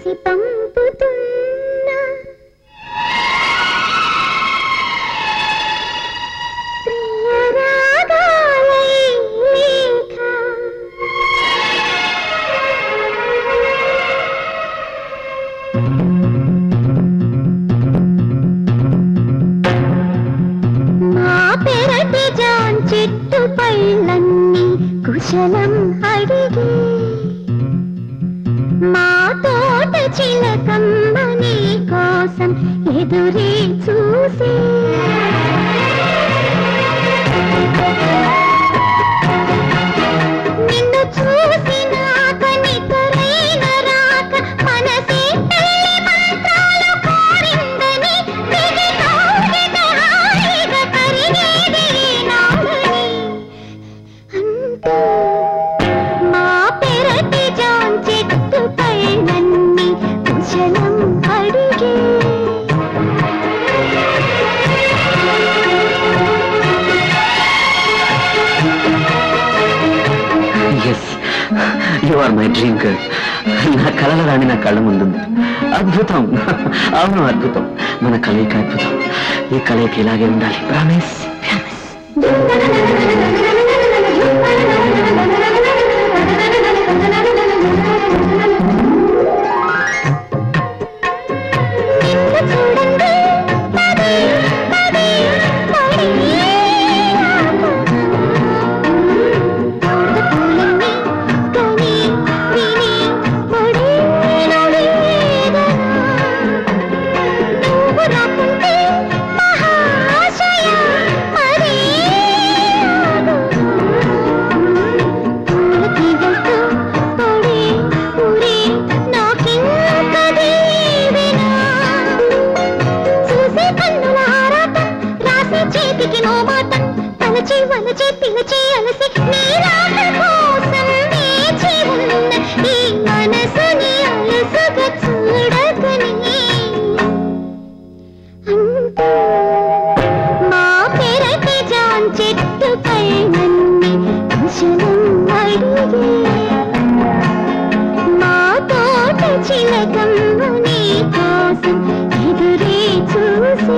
రాసి పంపుతున్నా ప్రియ రాగాలై లేఖ మా పెరటి జాన్ చెట్టు పళ్ళన్నీ కుశలం అడిగి మా తోట చిలకమ్మ నీ కోసం ఎదురే చూసి నిన్ను చూసినాక నిద్రైన రాక మనసే పెళ్లి మంత్రాలు కోరిందని దిగి కౌగిట హాయిగా కరిగేది నాదని అంటూ మా పెరటి జాన్ చెట్టు పైనన్ని కుశలం అడిగే S U R my dream girl నా కలల రాణి నా కళ్ళ ముందుంది అద్భుతం అవును అద్భుతం మన కలయిక అద్భుతం ఈ కలయిక ఇలాగే ఉండాలి ప్రామిస్ నిన్ను చూడండి పదే పదే పడి పూలన్నీ కని విని పడేను వేదన నువ్వు రాకుంటే మహాశయ మరే పూల తీగలతో పడే ఊరే నాకింక దీవెన చూసే కన్నుల ఆరాటం రాసే చేతికి నోమాటం తలచి వలచి పిలచి అలసి నీ రాక కోసం వేచి ఉన్న ఈ మనసుని అలసుగా చూడకని అంటూ మా పెరటి జాన్ చెట్టు పైనన్ని కుశలం అడిగే మా తోట చిలకమ్మ నీ కోసం ఎదురే చూసి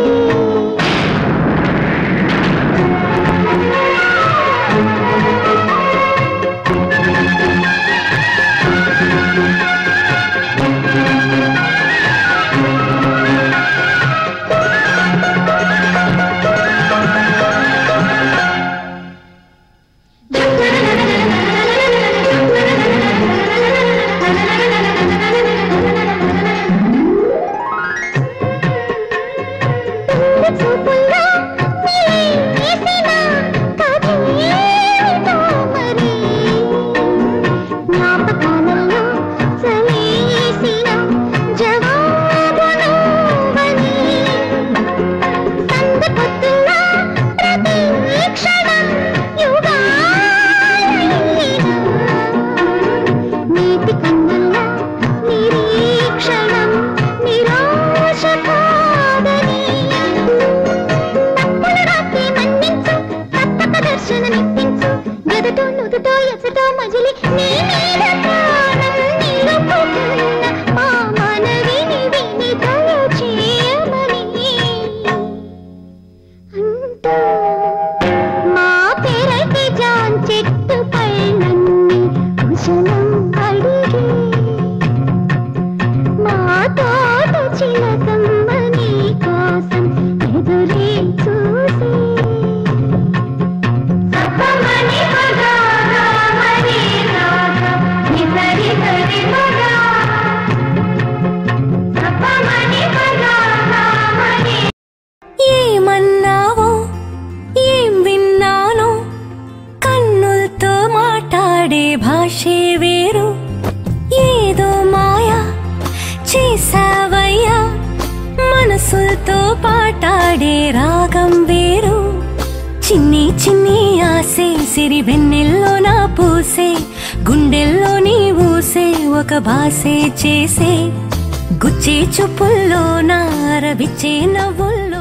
చూపుల్లో నిలేసిన కథేమిటో మరి జ్ఞాపకాలలో చలేసిన జవాబు నువ్వని సంద పొద్దుల్లో ప్రతి క్షణం యుగాలైన నీతి కన్నుల్లో నిరీక్షణం నిరాశ కాదని తప్పుల రాత్రి మన్నించు తప్పక దర్శనమిప్పించు గదతో నుదుతో ఎసతో మజిలి నీ మీద ప్రాణం నిలుపుకున్న మా మనవిని విని దయచేయమని అంటూ మా పెరటి జాన్ చెట్టు పైనన్ని కుశలం అడిగి మా తోట చిలకమ్మ నీ కోసం ఎదురే చూసి సప్పమని పగా రామని రాగా నిసరి సరి పగా సప్పమని పగా రామని ఏమన్నావో ఏం విన్నానో కన్నులతో మాట్లాడే భాషే వేరు ఏదో మాయా చేసావయ్యా మనసులతో పాటాడే రాగం వేరు చిన్ని చిన్ని ఆసే సిరి వెన్నెల్లో నా పూసే గుండెల్లో నీ ఊసే ఒక భాసే చేసే గుచ్చే చూపుల్లో నా రవిచ్చే నవ్వుల్లో